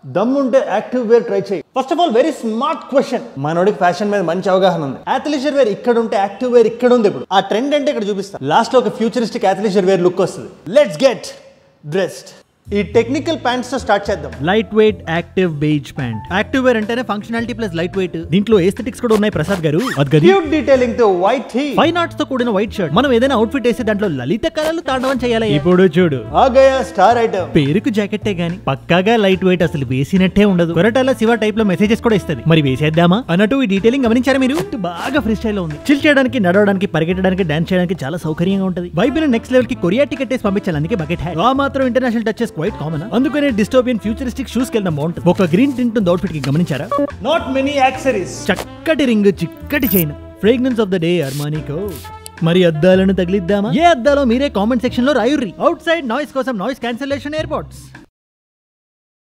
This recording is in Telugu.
దమ్ముంటే యాక్టివ్ వేర్ ట్రై చేయి first of all very smart question మనోడికి ఫ్యాషన్ మీద మంచి అవగాహన ఉంది అథ్లీషర్ వేర్ ఇక్కడ ఉంటే యాక్టివ్ వేర్ ఇక్కడ ఉంది ఇప్పుడు ఆ ట్రెండ్ అంటే ఇక్కడ చూపిస్తా లాస్ట్ లో ఒక ఫ్యూచరిస్టిక్ అథ్లీషర్ వేర్ లుక్ వస్తుంది లెట్స్ గెట్ డ్రెస్డ్ ఈ టెక్నికల్ ప్యాంట్స్ తో స్టార్ట్ చేద్దాం light weight active beige pant active wear అంటేనే ఫంక్షనాలిటీ ప్లస్ లైట్ వెయిట్ దీంట్లో ఎస్థెటిక్స్ కూడా ఉన్నాయి ప్రసాద్ గారు అది గది క్యూట్ డీటెయిలింగ్ తో వైట్ టీ ఫైవ్ నాట్స్ తో కూడిన వైట్ షర్ట్ మనం ఏదైనా అవుట్ఫిట్ వేసి దాంట్లో లలిత కళలు తాండవం చేయాలి ఇప్పుడు చూడు ఆ గయా స్టార్ ఐటమ్ పేరుకు జాకెట్టే గాని పక్కాగా లైట్ వెయిట్ అసలు వేసినట్టే ఉండదు కొరటాల శివ టైప్ లో మెసేజెస్ కూడా ఇస్తుంది మరి వేసేద్దామా అన్నట్టు ఈ డీటెయిలింగ్ గమనించారా మీరు ఇటు బాగా ఫ్రీ స్టైల్ లో ఉంది చిల్ చేయడానికి నడవడానికి పరిగెట్టడానికి డాన్స్ చేయడానికి చాలా సౌకర్యంగా ఉంటుంది వైబిన నెక్స్ట్ లెవెల్ కి కొరియా టికెట్ వేసి పంపించాలి అందుకే బకెట్ హ్యాక్ ఆ మాత్రం ఇంటర్నేషనల్ టచెస్ క్వైట్ కామన్ అందుకనే డిస్టోపియన్ ఫ్యూచరిస్టిక్ షూస్ కి వెళ్దాం బాగుంటుంది ఒక గ్రీన్ టింట్ అవుట్ఫిట్ కి గమనించారా నాట్ మెనీ యాక్సరీస్ చక్కటి రింగ్ చిక్కటి chain fragrance of the day అర్మానికో మరి అద్దాలను తగిలిద్దామా ఏ అద్దాలో మీరే కామెంట్ సెక్షన్ లో రాయుర్రి అవుట్ సైడ్ నాయిస్ కోసం నాయిస్ క్యాన్సలేషన్ ఎయిర్పోర్ట్స్